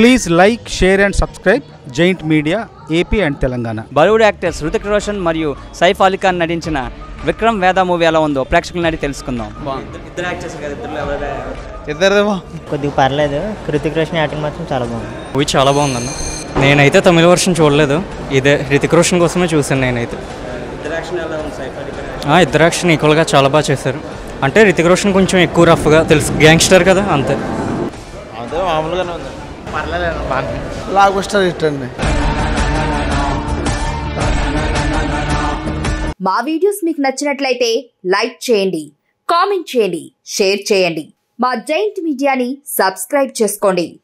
please like share and subscribe giant media A P and Telangana Bollywood actors Hrithik Roshan మరియు సైఫ్ అలీ ఖాన్ నటించిన విక్రమ్ వేద movie ఎలా ఉందో ప్రేక్షకులను అడిగి తెలుసుకుందాం ఇద్దరు యాక్టర్స్ కదా ఇద్దరు ఇద్దరిదేమో కొద్దిగా పర్లేదు కృతిక్ రోషన్ యాక్టింగ్ మాత్రం చాలా బాగుంది మూవీ చాలా బాగుందన్న నేనైతే తమిళ వర్షన్ చూడలేదు ఇదే హృతిక్ రోషన్ కోసమే చూశాను నేనైతే ఇద్దరు యాక్షన్ ఎలా ఉంది సైఫ్ అలీ ఖాన్ ఆ, ఇద్దరు యాక్షన్ ఈక్వల్గా చాలా బాగా చేశారు అంటే రితిక్ రోషన్ కొంచెం ఎక్కువ రఫ్గా తెలుసు గ్యాంగ్స్టర్ కదా అంతే అదే మామూలుగానే ఉంది పర్లేదు లాగ్ బస్టర్ హిట్ అండి మా వీడియోస్ మీకు నచ్చినట్లయితే లైక్ చేయండి కామెంట్ చేయండి షేర్ చేయండి మా జైంట్ మీడియాని సబ్స్క్రైబ్ చేసుకోండి